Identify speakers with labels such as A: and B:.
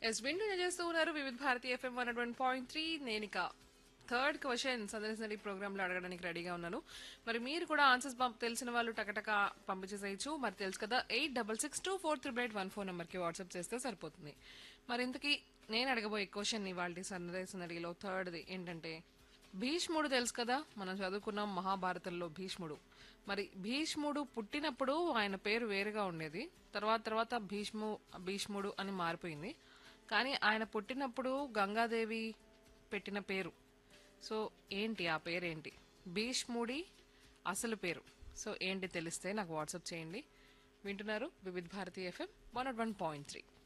A: yes వింటూ చేస్తూ ఉన్నారు Vividh Bharati FM one one point three నేనిక థర్డ్ క్వశ్చన్ సందర్శనరీ ప్రోగ్రామ్ లో అడగడానికి రెడీగా ఉన్నాను మరి మీరు కూడా ఆన్సర్స్ తెలిసిన వాళ్ళు టకటక పంపించేసేయచ్చు మరి తెలుసు కదా eight double six two four triple eight one four నెంబర్కి వాట్సాప్ చేస్తే సరిపోతుంది మరి ఇంతకీ నేను అడగబోయే క్వశ్చన్ ఇవాళ సందర్శనరీలో థర్డ్ది ఏంటంటే భీష్ముడు తెలుసు కదా మనం చదువుకున్నాం మహాభారతంలో భీష్ముడు మరి భీష్ముడు పుట్టినప్పుడు ఆయన పేరు వేరుగా ఉండేది తర్వాత తర్వాత భీష్ము భీష్ముడు అని మారిపోయింది కానీ ఆయన పుట్టినప్పుడు గంగాదేవి పెట్టిన పేరు సో ఏంటి ఆ పేరేంటి భీష్ముడి అసలు పేరు సో ఏంటి తెలిస్తే నాకు వాట్సాప్ చేయండి వింటున్నారు Vividh Bharati FM one one point three